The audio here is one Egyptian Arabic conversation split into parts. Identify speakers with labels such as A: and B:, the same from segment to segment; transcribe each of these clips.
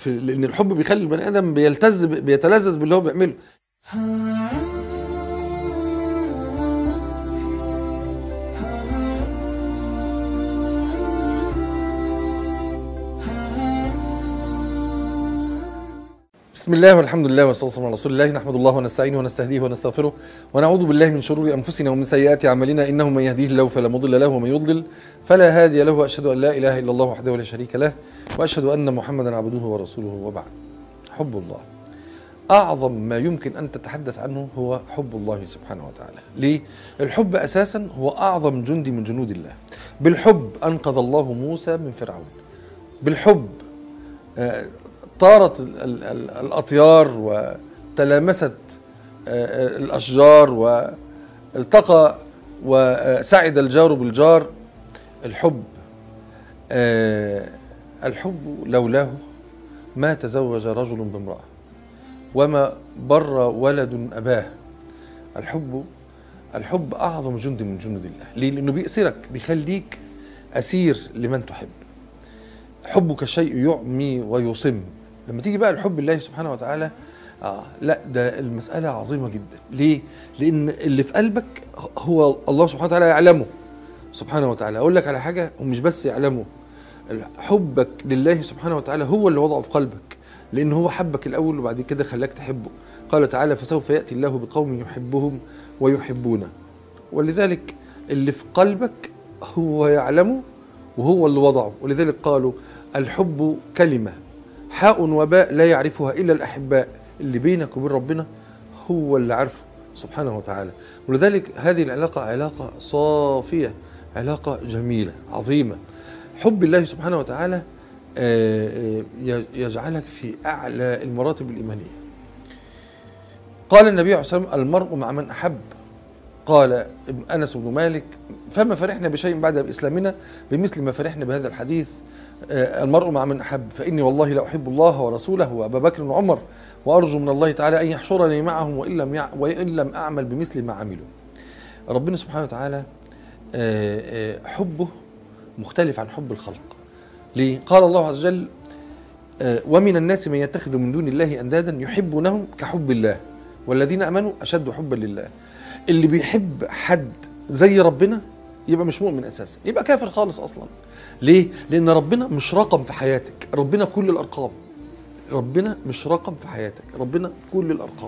A: في لان الحب بيخلي البني ادم بيلتز بيتلذذ باللي هو بيعمله بسم الله والحمد لله والصلاه والسلام على رسول الله نحمد الله ونستعينه ونستهديه ونستغفره ونعوذ بالله من شرور انفسنا ومن سيئات اعمالنا انه من يهديه الله فلا مضل له ومن يضلل فلا هادي له واشهد ان لا اله الا الله وحده لا شريك له واشهد ان محمدا عبده ورسوله وبعد حب الله اعظم ما يمكن ان تتحدث عنه هو حب الله سبحانه وتعالى ليه الحب اساسا هو اعظم جندي من جنود الله بالحب انقذ الله موسى من فرعون بالحب آه، طارت ال- ال- ال- الأطيار وتلامست آه، الأشجار والتقى وسعد الجار بالجار الحب آه، الحب لولاه ما تزوج رجل بامرأة وما بر ولد أباه الحب الحب أعظم جند من جنود الله ليه؟ لأنه بيأسرك بيخليك أسير لمن تحب حبك شيء يعمي ويصم لما تيجي بقى الحب الله سبحانه وتعالى آه لا ده المسألة عظيمة جدا ليه؟ لأن اللي في قلبك هو الله سبحانه وتعالى يعلمه سبحانه وتعالى أقول لك على حاجة ومش بس يعلمه حبك لله سبحانه وتعالى هو اللي وضعه في قلبك لأن هو حبك الأول وبعد كده خلاك تحبه قال تعالى فسوف يأتي الله بقوم يحبهم ويحبونه ولذلك اللي في قلبك هو يعلمه وهو اللي وضعه ولذلك قالوا الحب كلمة حاء وباء لا يعرفها إلا الأحباء اللي بينك وبين ربنا هو اللي عارفه سبحانه وتعالى ولذلك هذه العلاقة علاقة صافية علاقة جميلة عظيمة حب الله سبحانه وتعالى آه، آه، يجعلك في أعلى المراتب الإيمانية قال النبي عليه الصلاة والسلام المرء مع من أحب قال انس بن مالك فما فرحنا بشيء بعد اسلامنا بمثل ما فرحنا بهذا الحديث آه، المرء مع من احب فاني والله لا احب الله ورسوله وابا بكر وعمر وارجو من الله تعالى ان يحشرني معهم وان لم يع... وان لم اعمل بمثل ما عملوا. ربنا سبحانه وتعالى آه، آه، حبه مختلف عن حب الخلق. ليه؟ قال الله عز وجل آه، ومن الناس من يتخذ من دون الله اندادا يحبونهم كحب الله والذين امنوا اشد حبا لله. اللي بيحب حد زي ربنا يبقى مش مؤمن اساسا يبقى كافر خالص اصلا ليه لان ربنا مش رقم في حياتك ربنا كل الارقام ربنا مش رقم في حياتك ربنا كل الارقام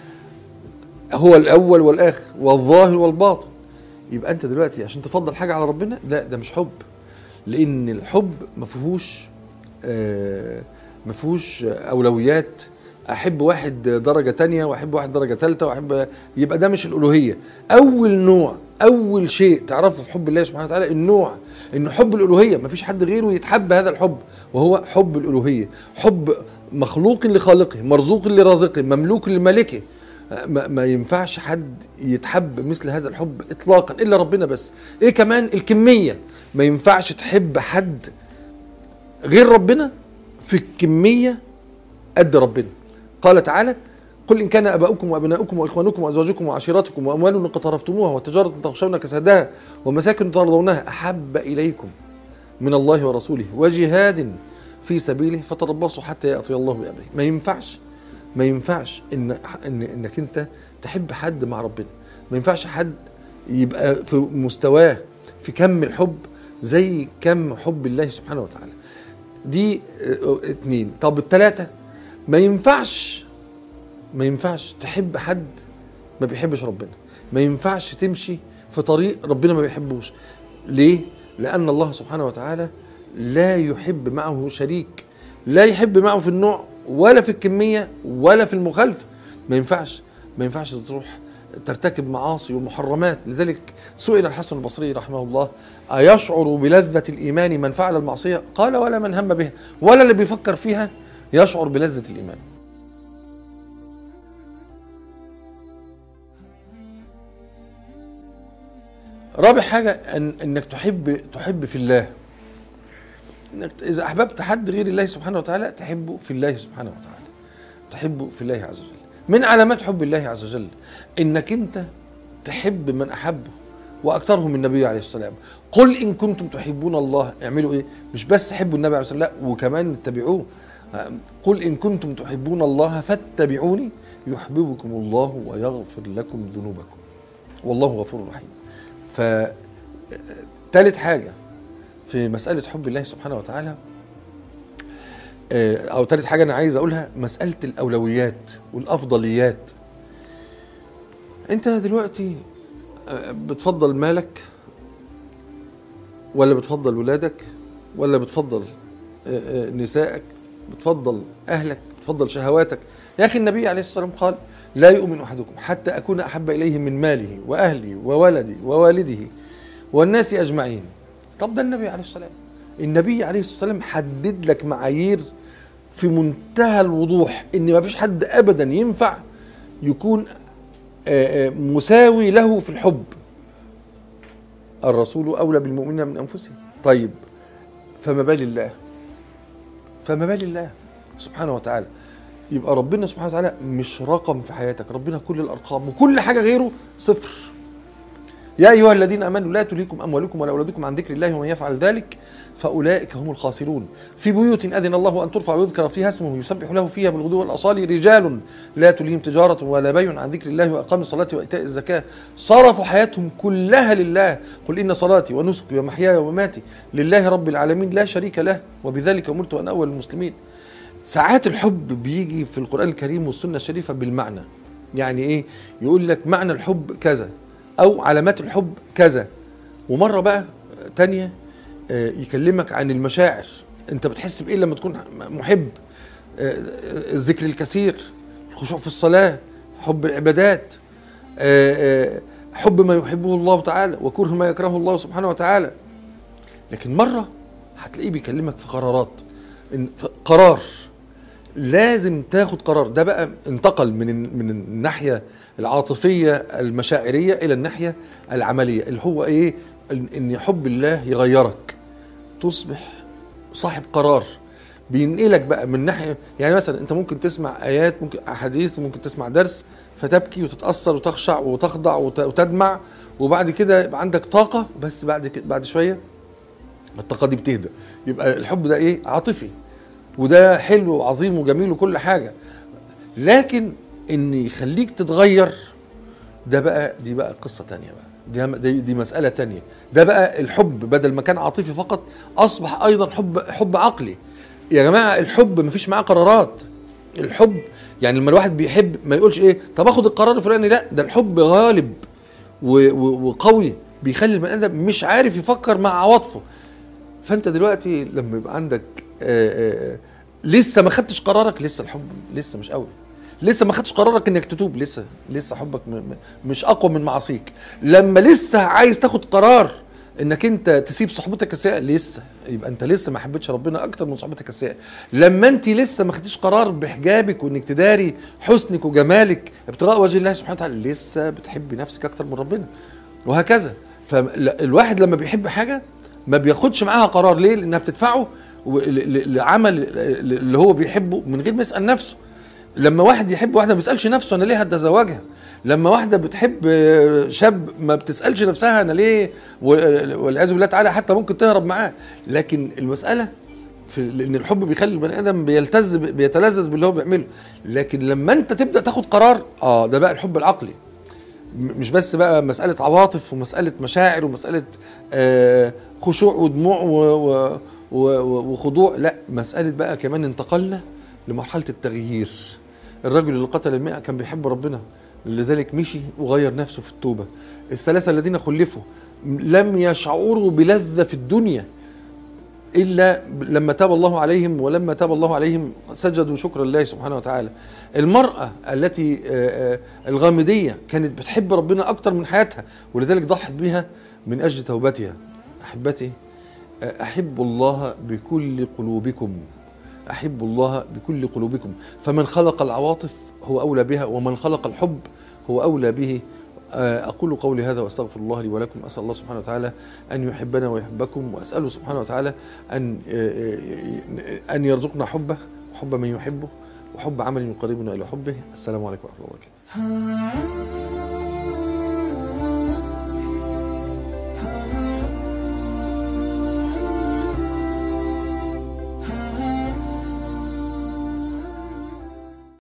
A: هو الاول والاخر والظاهر والباطن يبقى انت دلوقتي عشان تفضل حاجه على ربنا لا ده مش حب لان الحب ما فيهوش آه ما فيهوش اولويات احب واحد درجه تانية واحب واحد درجه ثالثه واحب يبقى ده مش الالوهيه اول نوع اول شيء تعرفه في حب الله سبحانه وتعالى النوع ان حب الالوهيه ما فيش حد غيره يتحب هذا الحب وهو حب الالوهيه حب مخلوق لخالقه مرزوق لرازقه مملوك لمالكه ما, ما ينفعش حد يتحب مثل هذا الحب اطلاقا الا ربنا بس ايه كمان الكميه ما ينفعش تحب حد غير ربنا في الكميه قد ربنا قال تعالى قل إن كان أباؤكم وأبناؤكم وإخوانكم وأزواجكم وعشيرتكم وأموال اقترفتموها وتجارة تخشون كسادها ومساكن ترضونها أحب إليكم من الله ورسوله وجهاد في سبيله فتربصوا حتى يأتي الله بأمره ما ينفعش ما ينفعش إن, إن إنك أنت تحب حد مع ربنا ما ينفعش حد يبقى في مستواه في كم الحب زي كم حب الله سبحانه وتعالى دي اه، اتنين طب التلاتة ما ينفعش ما ينفعش تحب حد ما بيحبش ربنا ما ينفعش تمشي في طريق ربنا ما بيحبوش ليه لان الله سبحانه وتعالى لا يحب معه شريك لا يحب معه في النوع ولا في الكميه ولا في المخالفه ما ينفعش ما ينفعش تروح ترتكب معاصي ومحرمات لذلك سئل الحسن البصري رحمه الله أيشعر بلذة الإيمان من فعل المعصية قال ولا من هم بها ولا اللي بيفكر فيها يشعر بلذة الإيمان رابع حاجة أن انك تحب تحب في الله انك اذا احببت حد غير الله سبحانه وتعالى تحبه في الله سبحانه وتعالى تحبه في الله عز وجل من علامات حب الله عز وجل انك انت تحب من احبه واكثرهم النبي عليه السلام قل ان كنتم تحبون الله اعملوا ايه مش بس حبوا النبي عليه السلام لا وكمان اتبعوه قل إن كنتم تحبون الله فاتبعوني يحببكم الله ويغفر لكم ذنوبكم والله غفور رحيم ف ثالث حاجة في مسألة حب الله سبحانه وتعالى آه، أو ثالث حاجة أنا عايز أقولها مسألة الأولويات والأفضليات أنت دلوقتي آه، بتفضل مالك ولا بتفضل ولادك ولا بتفضل آه، آه، نسائك بتفضل اهلك بتفضل شهواتك يا اخي النبي عليه الصلاه والسلام قال لا يؤمن احدكم حتى اكون احب اليه من ماله واهلي وولدي ووالده والناس اجمعين طب ده النبي عليه الصلاه والسلام النبي عليه الصلاه والسلام حدد لك معايير في منتهى الوضوح ان ما فيش حد ابدا ينفع يكون آه، آه، مساوي له في الحب الرسول اولى بالمؤمنين من انفسهم طيب فما بال الله فما بال الله سبحانه وتعالى يبقى ربنا سبحانه وتعالى مش رقم في حياتك ربنا كل الارقام وكل حاجه غيره صفر يا ايها الذين امنوا لا تلهكم اموالكم ولا اولادكم عن ذكر الله ومن يفعل ذلك فاولئك هم الخاسرون في بيوت اذن الله ان ترفع ويذكر فيها اسمه يسبح له فيها بالغدو والاصال رجال لا تلهيهم تجاره ولا بيع عن ذكر الله واقام الصلاه وايتاء الزكاه صرفوا حياتهم كلها لله قل ان صلاتي ونسكي ومحياي ومماتي لله رب العالمين لا شريك له وبذلك امرت ان اول المسلمين ساعات الحب بيجي في القران الكريم والسنه الشريفه بالمعنى يعني ايه يقول لك معنى الحب كذا او علامات الحب كذا ومره بقى تانية آه، يكلمك عن المشاعر انت بتحس بايه لما تكون محب آه، الذكر الكثير الخشوع في الصلاه حب العبادات آه، آه، حب ما يحبه الله تعالى وكره ما يكرهه الله سبحانه وتعالى لكن مره هتلاقيه بيكلمك في قرارات إن في قرار لازم تاخد قرار ده بقى انتقل من من الناحيه العاطفيه المشاعريه الى الناحيه العمليه اللي هو ايه ان إن حب الله يغيرك تصبح صاحب قرار بينقلك بقى من ناحيه يعني مثلا انت ممكن تسمع ايات ممكن احاديث ممكن تسمع درس فتبكي وتتاثر وتخشع وتخضع وت- وتدمع وبعد كده يبقى عندك طاقه بس بعد كده بعد شويه الطاقه دي بتهدى يبقى الحب ده ايه عاطفي وده حلو وعظيم وجميل وكل حاجه لكن ان يخليك تتغير ده بقى دي بقى قصه تانية بقى دي, دي, دي مساله تانية ده بقى الحب بدل ما كان عاطفي فقط اصبح ايضا حب حب عقلي يا جماعه الحب مفيش معاه قرارات الحب يعني لما الواحد بيحب ما يقولش ايه طب اخد القرار الفلاني لا ده الحب غالب و- و- وقوي بيخلي البني ادم مش عارف يفكر مع عواطفه فانت دلوقتي لما يبقى عندك آآ آآ لسه ما خدتش قرارك لسه الحب لسه مش قوي لسه ما خدتش قرارك انك تتوب لسه لسه حبك م- م- مش اقوى من معاصيك لما لسه عايز تاخد قرار انك انت تسيب صحبتك السيئه لسه يبقى انت لسه ما حبيتش ربنا اكتر من صحبتك السيئه لما انت لسه ما خدتش قرار بحجابك وانك تداري حسنك وجمالك ابتغاء وجه الله سبحانه وتعالى لسه بتحبي نفسك اكتر من ربنا وهكذا فالواحد لما بيحب حاجه ما بياخدش معاها قرار ليه لانها بتدفعه و- ل- ل- لعمل اللي هو بيحبه من غير ما يسال نفسه لما واحد يحب واحده ما بيسالش نفسه انا ليه هتزوجها لما واحده بتحب شاب ما بتسالش نفسها انا ليه وال- والعياذ بالله تعالى حتى ممكن تهرب معاه لكن المساله في لان الحب بيخلي البني ادم بيلتز بيتلذذ باللي هو بيعمله لكن لما انت تبدا تاخد قرار اه ده بقى الحب العقلي م- مش بس بقى مسألة عواطف ومسألة مشاعر ومسألة آه، خشوع ودموع و- و- و- وخضوع لا مسألة بقى كمان انتقلنا لمرحلة التغيير الرجل اللي قتل المئة كان بيحب ربنا لذلك مشي وغير نفسه في التوبة الثلاثة الذين خلفوا م- لم يشعروا بلذة في الدنيا الا لما تاب الله عليهم ولما تاب الله عليهم سجدوا شكرا لله سبحانه وتعالى المراه التي آه، آه، الغامديه كانت بتحب ربنا اكتر من حياتها ولذلك ضحت بها من اجل توبتها احبتي آه، احبوا الله بكل قلوبكم احبوا الله بكل قلوبكم فمن خلق العواطف هو اولى بها ومن خلق الحب هو اولى به آه، أقول قولي هذا وأستغفر الله لي ولكم أسأل الله سبحانه وتعالى أن يحبنا ويحبكم وأسأله سبحانه وتعالى أن آه، آه، أن يرزقنا حبه وحب من يحبه وحب عمل يقربنا إلى حبه السلام عليكم ورحمة الله وبركاته